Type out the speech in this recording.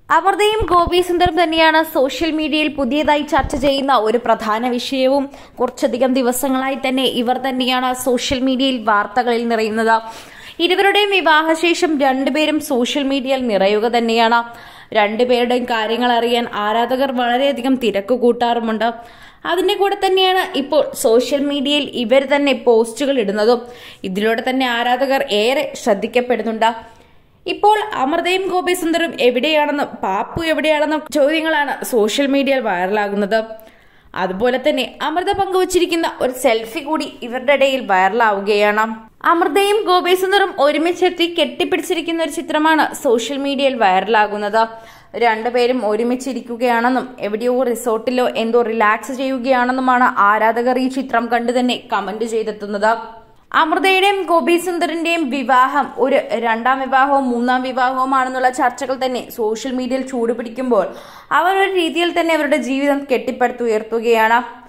അമൃതയും ഗോപി സുന്ദറും തന്നെയാണ് സോഷ്യൽ മീഡിയയിൽ പുതിയതായി ചർച്ച ചെയ്യുന്ന ഒരു പ്രധാന വിഷയവും കുറച്ചധികം ദിവസങ്ങളായി തന്നെ ഇവർ തന്നെയാണ് സോഷ്യൽ മീഡിയയിൽ വാർത്തകളിൽ നിറയുന്നത് ഇരുവരുടെയും വിവാഹശേഷം രണ്ടുപേരും സോഷ്യൽ മീഡിയയിൽ നിറയുക തന്നെയാണ് രണ്ടുപേരുടെയും കാര്യങ്ങൾ അറിയാൻ ആരാധകർ വളരെയധികം തിരക്ക് കൂട്ടാറുമുണ്ട് അതിന്റെ കൂടെ തന്നെയാണ് ഇപ്പോൾ സോഷ്യൽ മീഡിയയിൽ ഇവർ തന്നെ പോസ്റ്റുകൾ ഇടുന്നതും ഇതിലൂടെ തന്നെ ആരാധകർ ഏറെ ശ്രദ്ധിക്കപ്പെടുന്നുണ്ട് ഇപ്പോൾ അമൃതയും ഗോപി സുന്ദറും എവിടെയാണെന്നും പാപ്പു എവിടെയാണെന്നും ചോദ്യങ്ങളാണ് സോഷ്യൽ മീഡിയയിൽ വൈറലാകുന്നത് അതുപോലെ തന്നെ അമൃത പങ്കുവച്ചിരിക്കുന്ന ഒരു സെൽഫി കൂടി ഇവരുടെ ഇടയിൽ വൈറലാവുകയാണ് അമൃതയും ഗോപി സുന്ദറും ഒരുമിച്ചെത്തി കെട്ടിപ്പിടിച്ചിരിക്കുന്ന ഒരു ചിത്രമാണ് സോഷ്യൽ മീഡിയയിൽ വൈറലാകുന്നത് രണ്ടുപേരും ഒരുമിച്ചിരിക്കുകയാണെന്നും എവിടെയോ റിസോർട്ടിലോ എന്തോ റിലാക്സ് ചെയ്യുകയാണെന്നുമാണ് ആരാധകർ ഈ ചിത്രം കണ്ടു തന്നെ കമന്റ് ചെയ്തെത്തുന്നത് അമൃതയുടെയും ഗോപി സുന്ദറിന്റെയും വിവാഹം ഒരു രണ്ടാം വിവാഹവും മൂന്നാം വിവാഹവുമാണെന്നുള്ള ചർച്ചകൾ തന്നെ സോഷ്യൽ മീഡിയയിൽ ചൂടുപിടിക്കുമ്പോൾ അവർ ഒരു രീതിയിൽ തന്നെ അവരുടെ ജീവിതം കെട്ടിപ്പടുത്തുയർത്തുകയാണ്